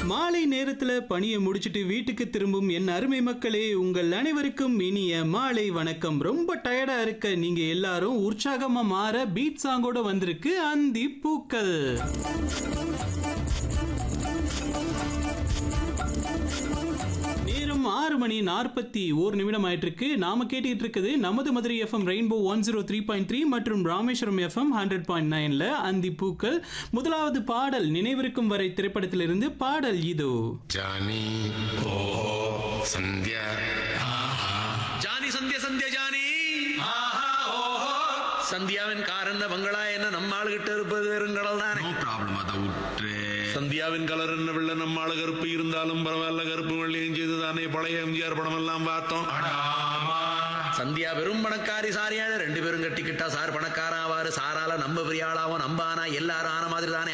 மாலை நேரத்துல பணியை முடிச்சிட்டு வீட்டுக்கு திரும்பும் என் அருமை மக்களே உங்கள் அனைவருக்கும் இனிய மாலை வணக்கம் ரொம்ப டயர்டா இருக்க நீங்க எல்லாரும் உற்சாகமா மாற பீட் சாங்கோட வந்திருக்கு அந்தி பூக்கள் நேரம் ஆறு மணி நாற்பத்தி ஓர் நிமிடம் ஆயிட்டு இருக்கு நாம கேட்டுக்கிட்டு இருக்குது நமது Madurai FM rainbow one zero three point three மற்றும் ராமேஸ்வரம் எஃப்எம் ஹண்ட்ரட் பாயிண்ட் நைன்ல அந்தி பூக்கள் முதலாவது பாடல் நினைவிருக்கும் வரை திரைப்படத்திலிருந்து பாடல் இதோ ಜಾನಿ ಓಹೋ ಸಂಧ್ಯಾ ஜானி சந்திய சந்திய ஜானி சந்தியாவின் கார் என்ன பங்களா என்ன நம்ம ஆளுகிட்ட இருப்பது வெறுங்கடல் தானே ನೋ ಪ್ರಾಬ್ಲಮ್ ಅದ ಉಟ್ರೆ சந்தியாவின் கலர் என்ன வெள்ள நம்ம ஆளு கருப்பு இருந்தாலும் பரவாயில்ல கருப்பு வெள்ளையும் செய்து தானே பழைய எம்ஜிஆர் படம் எல்லாம் பார்த்தோம் சந்தியா வெறும் பணக்காரி சாரியான ரெண்டு பேரும் கட்டிக்கிட்டா சார் பணக்காரன் ஆவாரு சாரால நம்ம பெரிய ஆளாவும் நம்பானா எல்லாரும் ஆன மாதிரி தானே